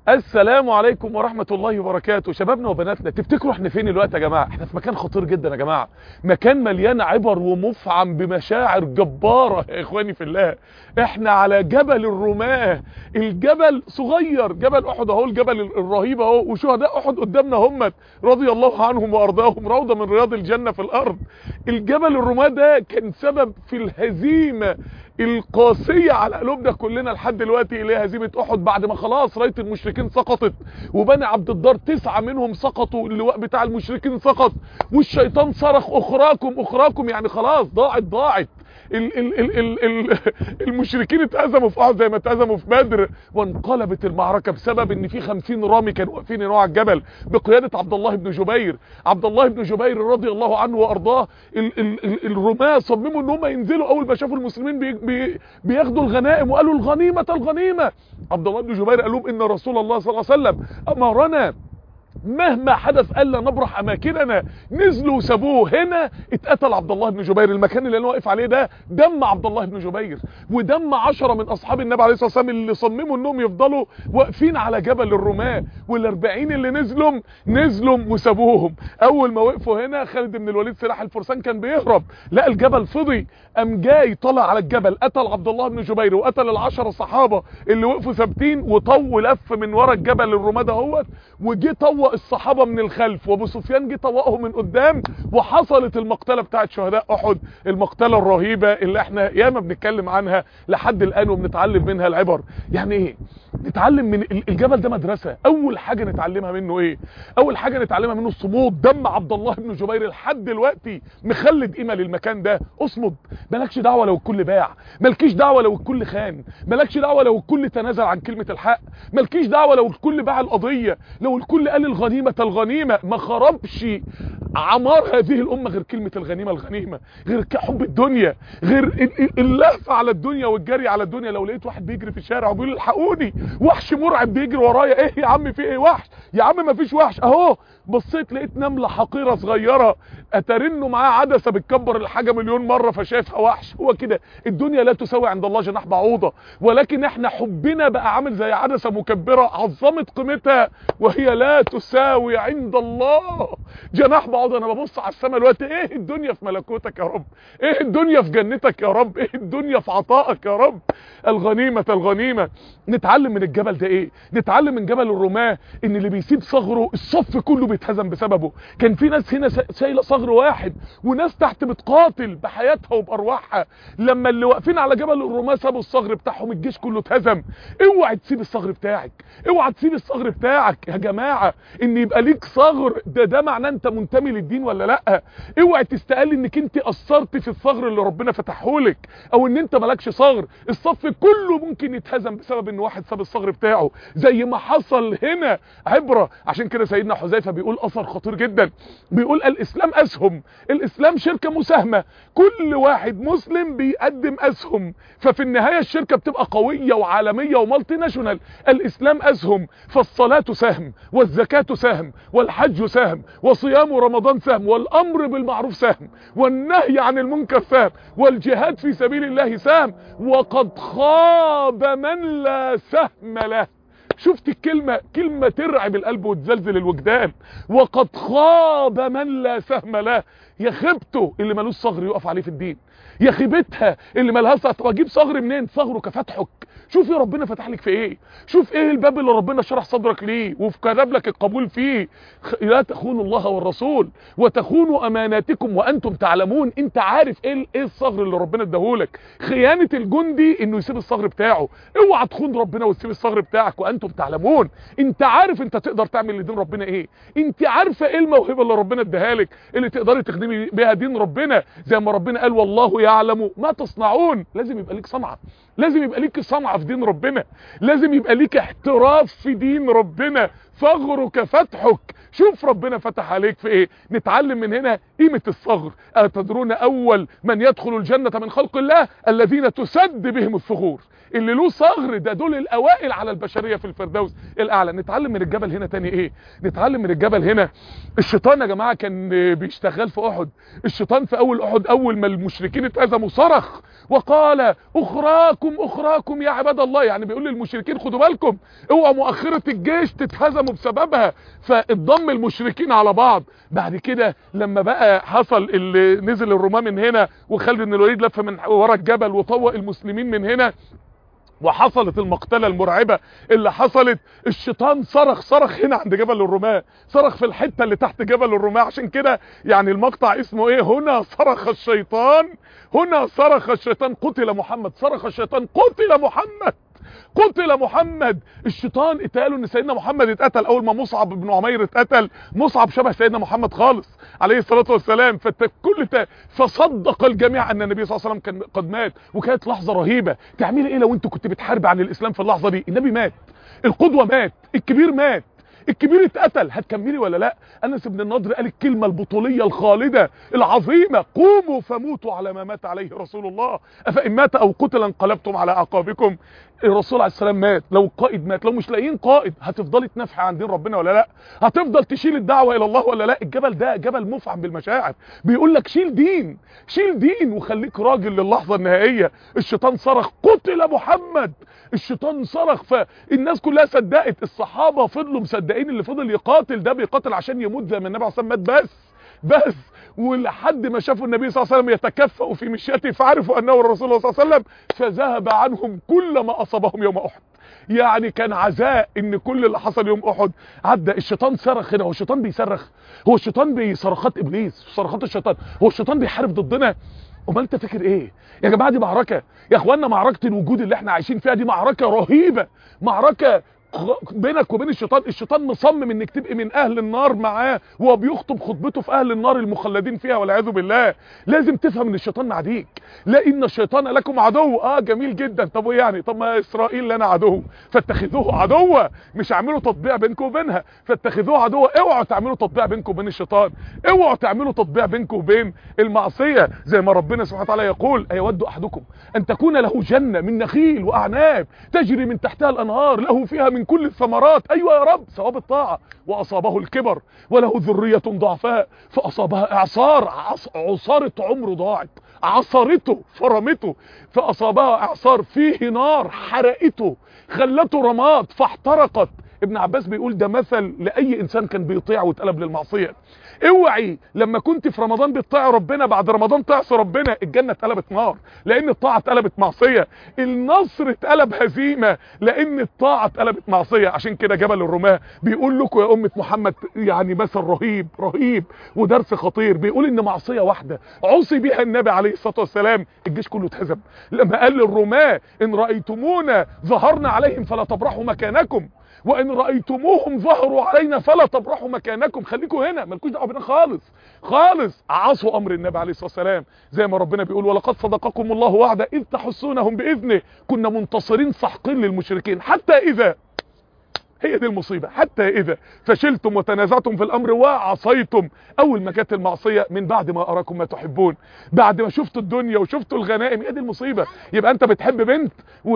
السلام عليكم ورحمة الله وبركاته شبابنا وبناتنا تفتكروا احنا فين الوقت يا جماعة احنا في مكان خطير جدا يا جماعة مكان مليان عبر ومفعم بمشاعر جبارة يا اخواني في الله احنا على جبل الرماة الجبل صغير جبل احد اهو الجبل الرهيب اهو وشهداء احد قدامنا هم رضي الله عنهم وارضاهم روضة من رياض الجنة في الارض الجبل الرماة ده كان سبب في الهزيمة القاسية على قلوبنا كلنا لحد دلوقتي اللي هي هزيمة احد بعد ما خلاص راية المشركين سقطت وبني عبد الدار تسعة منهم سقطوا اللواء بتاع المشركين سقط والشيطان صرخ اخراكم اخراكم يعني خلاص ضاعت ضاعت ال ال ال ال ال المشركين اتهزموا في احد زي ما اتهزموا في بدر وانقلبت المعركة بسبب ان في 50 رامي كانوا واقفين ينوع على الجبل بقيادة عبد الله بن جبير عبد الله بن جبير رضي الله عنه وارضاه ال ال ال الرماة صمموا ان هم ينزلوا اول ما شافوا المسلمين بي بي بياخدوا الغنائم وقالوا الغنيمة الغنيمة عبد الله بن جبير قال لهم ان رسول الله صلى الله عليه وسلم امرنا مهما حدث الا نبرح اماكننا نزلوا وسابوه هنا اتقتل عبد الله بن جبير المكان اللي انا واقف عليه ده دم عبد الله بن جبير ودم عشرة من اصحاب النبي عليه الصلاه والسلام اللي صمموا انهم يفضلوا واقفين على جبل الرماة وال40 اللي نزلوا نزلوا وسابوهم اول ما وقفوا هنا خالد بن الوليد سلاح الفرسان كان بيهرب لقى الجبل فضي قام جاي طلع على الجبل قتل عبد الله بن جبير وقتل العشرة صحابه اللي وقفوا ثابتين وطو لف من ورا الجبل الرماة دهوت وجه طوق الصحابة من الخلف وابو سفيان جه طوقه من قدام وحصلت المقتله بتاعت شهداء احد المقتله الرهيبه اللي احنا ياما بنتكلم عنها لحد الان وبنتعلم منها العبر يعني ايه نتعلم من الجبل ده مدرسه اول حاجه نتعلمها منه ايه اول حاجه نتعلمها منه الصمود دم عبد الله بن جبير لحد دلوقتي مخلد قيمه للمكان ده اصمد مالكش دعوه لو الكل باع مالكيش دعوه لو الكل خان مالكش دعوه لو الكل تنازل عن كلمه الحق مالكيش دعوه لو الكل باع القضيه لو الكل قال الغنيمه الغنيمه ما خربش عمار هذه الامه غير كلمه الغنيمه الغنيمه غير حب الدنيا غير اللهفه على الدنيا والجري على الدنيا لو لقيت واحد بيجري في الشارع وبيقول الحقوني وحش مرعب بيجري ورايا ايه يا عم في ايه وحش يا عم ما فيش وحش اهو بصيت لقيت نمله حقيره صغيره اترنه معاه عدسه بتكبر الحاجه مليون مره فشايفها وحش هو كده الدنيا لا تساوي عند الله جناح بعوضه ولكن احنا حبنا بقى عامل زي عدسه مكبره عظمت قيمتها وهي لا تساوي عند الله جناح بعوضه انا ببص على السماء دلوقتي ايه الدنيا في ملكوتك يا رب ايه الدنيا في جنتك يا رب ايه الدنيا في عطائك يا رب الغنيمه الغنيمه نتعلم من الجبل ده ايه نتعلم من جبل الرماه ان اللي بيسيب صغره الصف كله بيتهزم بسببه كان في ناس هنا شايله صغر واحد وناس تحت بتقاتل بحياتها وبارواحها لما اللي واقفين على جبل الرماه سابوا الصغر بتاعهم الجيش كله اتهزم اوعى تسيب الصغر بتاعك اوعى تسيب الصغر بتاعك يا جماعه ان يبقى ليك صغر ده ده معناه انت منتمي للدين ولا لا اوعى تستقل انك انت قصرت في الصغر اللي ربنا فتحه لك او ان انت مالكش صغر الصف كله ممكن يتهزم بسبب ان واحد ساب الصغر بتاعه زي ما حصل هنا عبره عشان كده سيدنا حذيفه بيقول اثر خطير جدا بيقول الاسلام اسهم الاسلام شركه مساهمه كل واحد مسلم بيقدم اسهم ففي النهايه الشركه بتبقى قويه وعالميه ومالتي ناشونال الاسلام اسهم فالصلاه سهم والزكاه سهم والحج سهم وصيام رمضان سهم والامر بالمعروف سهم والنهي عن المنكر سهم والجهاد في سبيل الله سهم وقد خاب من لا سهم له شفت الكلمة كلمة ترعب القلب وتزلزل الوجدان وقد خاب من لا سهم له يا خيبته اللي ملوش صغر يقف عليه في الدين يا خيبتها اللي ملهاش طب اجيب صغر منين صغره كفتحك شوفي ربنا فتح لك في ايه شوف ايه الباب اللي ربنا شرح صدرك ليه وكتب لك القبول فيه لا تخونوا الله والرسول وتخونوا اماناتكم وانتم تعلمون انت عارف ايه ايه الصغر اللي ربنا اداهولك خيانه الجندي انه يسيب الصغر بتاعه اوعى تخون ربنا وتسيب الصغر بتاعك وانتم تعلمون انت عارف انت تقدر تعمل لدين ربنا ايه انت عارفه ايه الموهبه اللي ربنا اداها لك اللي تقدري تخدمي بيها دين ربنا زي ما ربنا قال والله يعلم ما تصنعون لازم يبقى ليك صنعه لازم يبقى ليك صنعه في دين ربنا لازم يبقى ليك احتراف في دين ربنا فغرك فتحك شوف ربنا فتح عليك في ايه نتعلم من هنا قيمة الصغر أتدرون أول من يدخل الجنة من خلق الله الذين تسد بهم الثغور اللي له صغر ده دول الأوائل على البشرية في الفردوس الأعلى نتعلم من الجبل هنا تاني ايه نتعلم من الجبل هنا الشيطان يا جماعة كان بيشتغل في أحد الشيطان في أول أحد أول ما المشركين اتهزموا صرخ وقال أخراكم أخراكم يا عباد الله يعني بيقول للمشركين خدوا بالكم اوعوا مؤخرة الجيش تتهزموا بسببها فاتضم المشركين على بعض بعد كده لما بقى حصل اللي نزل الرومان من هنا وخالد بن الوليد لف من ورا الجبل وطوق المسلمين من هنا وحصلت المقتلة المرعبة اللي حصلت الشيطان صرخ صرخ هنا عند جبل الرماة صرخ في الحتة اللي تحت جبل الرماة عشان كده يعني المقطع اسمه ايه هنا صرخ الشيطان هنا صرخ الشيطان قتل محمد صرخ الشيطان قتل محمد قتل محمد الشيطان اتقالوا ان سيدنا محمد اتقتل اول ما مصعب بن عمير اتقتل مصعب شبه سيدنا محمد خالص عليه الصلاة والسلام فكل ت... فصدق الجميع ان النبي صلى الله عليه وسلم كان قد مات وكانت لحظة رهيبة تعملي ايه لو انت كنت بتحارب عن الاسلام في اللحظة دي النبي مات القدوة مات الكبير مات الكبير اتقتل هتكملي ولا لا انس بن النضر قال الكلمة البطولية الخالدة العظيمة قوموا فموتوا على ما مات عليه رسول الله افان مات او قتل انقلبتم على اعقابكم الرسول عليه السلام مات لو القائد مات لو مش لاقيين قائد هتفضلي تنافحي عن دين ربنا ولا لا هتفضل تشيل الدعوة الى الله ولا لا الجبل ده جبل مفعم بالمشاعر بيقول لك شيل دين شيل دين وخليك راجل للحظة النهائية الشيطان صرخ قتل محمد الشيطان صرخ فالناس كلها صدقت الصحابة فضلوا مصدقين اللي فضل يقاتل ده بيقاتل عشان يموت زي ما النبي عليه الصلاه والسلام مات بس بس ولحد ما شافوا النبي صلى الله عليه وسلم يتكفأ في مشيته فعرفوا انه الرسول صلى الله عليه وسلم فذهب عنهم كل ما اصابهم يوم احد يعني كان عزاء ان كل اللي حصل يوم احد عدى الشيطان صرخ هنا هو الشيطان بيصرخ هو الشيطان بصرخات ابليس صرخات الشيطان هو الشيطان بيحارب ضدنا امال انت فاكر ايه يا جماعه دي معركه يا اخوانا معركه الوجود اللي احنا عايشين فيها دي معركه رهيبه معركه بينك وبين الشيطان الشيطان مصمم انك تبقي من اهل النار معاه وهو بيخطب خطبته في اهل النار المخلدين فيها والعياذ بالله لازم تفهم ان الشيطان معديك لا ان الشيطان لكم عدو اه جميل جدا طب وايه يعني طب ما اسرائيل لنا عدو فاتخذوه عدوا مش اعملوا تطبيع بينكم وبينها فاتخذوه عدوا اوعوا تعملوا تطبيع بينكم وبين الشيطان اوعوا تعملوا تطبيع بينكم وبين المعصيه زي ما ربنا سبحانه وتعالى يقول ايود احدكم ان تكون له جنه من نخيل واعناب تجري من تحتها الانهار له فيها من كل الثمرات ايوه يا رب ثواب الطاعه واصابه الكبر وله ذريه ضعفاء فاصابها اعصار عص... عصاره عمره ضاعت عصرته فرمته فاصابها اعصار فيه نار حرقته خلته رماد فاحترقت ابن عباس بيقول ده مثل لاي انسان كان بيطيع واتقلب للمعصيه اوعي لما كنت في رمضان بتطيع ربنا بعد رمضان تعصي ربنا الجنه اتقلبت نار لان الطاعه اتقلبت معصيه النصر اتقلب هزيمه لان الطاعه اتقلبت معصيه عشان كده جبل الرماه بيقول لكم يا امه محمد يعني مثل رهيب رهيب ودرس خطير بيقول ان معصيه واحده عصي بها النبي عليه الصلاه والسلام الجيش كله اتهزم لما قال للرماه ان رايتمونا ظهرنا عليهم فلا تبرحوا مكانكم وان رايتموهم ظهروا علينا فلا تبرحوا مكانكم خليكم هنا مالكوش دعوه بينا خالص خالص عصوا امر النبي عليه الصلاه والسلام زي ما ربنا بيقول ولقد صدقكم الله وعده اذ تحسونهم باذنه كنا منتصرين سحقين للمشركين حتى اذا هي دي المصيبة حتى إذا فشلتم وتنازعتم في الأمر وعصيتم أول ما جت المعصية من بعد ما أراكم ما تحبون بعد ما شفتوا الدنيا وشفتوا الغنائم هي دي المصيبة يبقى أنت بتحب بنت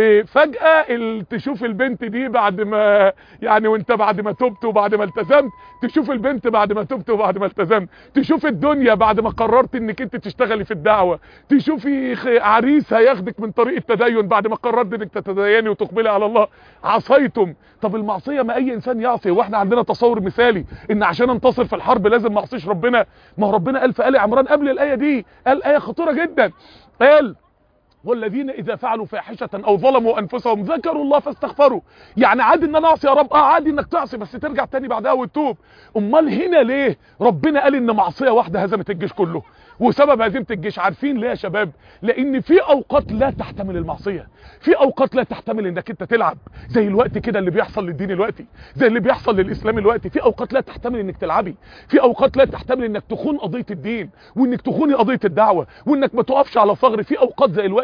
وفجأة ال- تشوف البنت دي بعد ما يعني وأنت بعد ما تبت وبعد ما التزمت تشوف البنت بعد ما تبت وبعد ما التزمت تشوف الدنيا بعد ما قررت انك انت تشتغلي في الدعوة تشوفي خ- عريس هياخدك من طريق التدين بعد ما قررت انك تتديني وتقبلي على الله عصيتم طب المعصية ما اي انسان يعصي واحنا عندنا تصور مثالي ان عشان انتصر في الحرب لازم ما اعصيش ربنا ما هو ربنا قال في آل عمران قبل الآية دي قال آية خطيرة جدا قال والذين اذا فعلوا فاحشة او ظلموا انفسهم ذكروا الله فاستغفروا يعني عادي ان انا اعصي يا رب اه عادي انك تعصي بس ترجع تاني بعدها وتتوب امال هنا ليه ربنا قال ان معصية واحدة هزمت الجيش كله وسبب هزيمة الجيش عارفين ليه يا شباب لان في اوقات لا تحتمل المعصية في اوقات لا تحتمل انك انت تلعب زي الوقت كده اللي بيحصل للدين الوقتي زي اللي بيحصل للاسلام الوقتي في اوقات لا تحتمل انك تلعبي في اوقات لا تحتمل انك تخون قضية الدين وانك تخوني قضية الدعوة وانك ما تقفش على ثغر في اوقات زي الوقت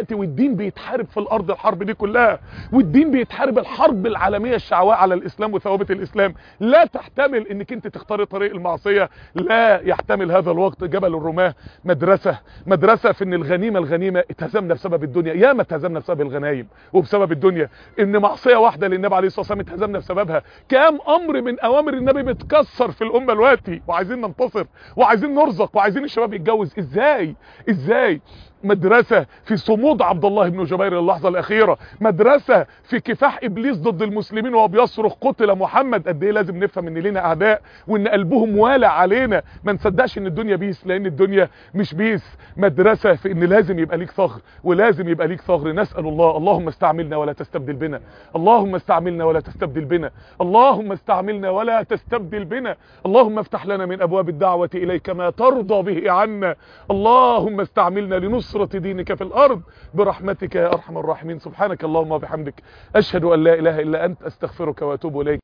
دلوقتي والدين بيتحارب في الارض الحرب دي كلها والدين بيتحارب الحرب العالميه الشعواء على الاسلام وثوابت الاسلام لا تحتمل انك انت تختاري طريق المعصيه لا يحتمل هذا الوقت جبل الرماه مدرسه مدرسه في ان الغنيمه الغنيمه اتهزمنا بسبب الدنيا يا ما اتهزمنا بسبب الغنايم وبسبب الدنيا ان معصيه واحده للنبي عليه الصلاه والسلام اتهزمنا بسببها كام امر من اوامر النبي بتكسر في الامه دلوقتي وعايزين ننتصر وعايزين نرزق وعايزين الشباب يتجوز ازاي ازاي مدرسة في صمود عبد الله بن جبير اللحظة الأخيرة مدرسة في كفاح إبليس ضد المسلمين وهو بيصرخ قتل محمد قد إيه لازم نفهم إن لينا أعداء وإن قلبهم والع علينا ما نصدقش إن الدنيا بيس لأن الدنيا مش بيس مدرسة في إن لازم يبقى ليك ثغر ولازم يبقى ليك ثغر نسأل الله اللهم استعملنا ولا تستبدل بنا اللهم استعملنا ولا تستبدل بنا اللهم استعملنا ولا تستبدل بنا اللهم افتح لنا من أبواب الدعوة إليك ما ترضى به عنا اللهم استعملنا لنصر نصرة دينك في الأرض برحمتك يا أرحم الراحمين سبحانك اللهم وبحمدك أشهد أن لا إله إلا أنت أستغفرك وأتوب إليك